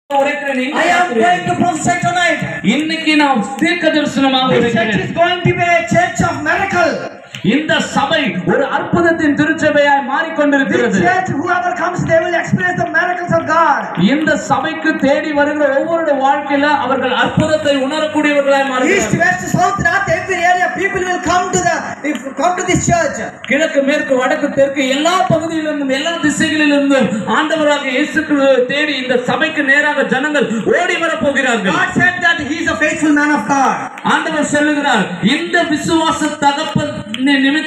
உரைக்கிறேன் இந்த I am ராத்திரி. going to prophesy tonight. இன்னைக்கு நான் தீர்க்க தரிசனமாக This church உரைக்கிறேன் is going to be a church of miracle. இந்த சபை ஒரு அற்புதத்தின் திருச்சபையாய் This மாறிக்கொண்டிருக்கிறது church, whoever comes, they will experience the miracles of God. இந்த சபைக்கு தேடி வருகிற ஒவ்வொருடைய வாழ்க்கையில அவர்கள் அற்புதத்தை உணரக்கூடியவர்களாய் East, மாறுகிறார்கள் west, south, north, every area, people will come to the if come to this church. கிழக்கு மேற்கு வடக்கு தெற்கு எல்லா பகுதியிலிருந்தும் எல்லா திசைகளிலிருந்தும் ஆண்டவராக இயேசு கிறிஸ்துவை தேடி இந்த சபைக்கு நேராக ஜனங்கள் ஓடி வரப் போகிறார்கள் God said that He is a faithful man of God. ஆண்டவர் சொல்லுகிறார் இந்த விசுவாச தகப்பன் நிமித்தம்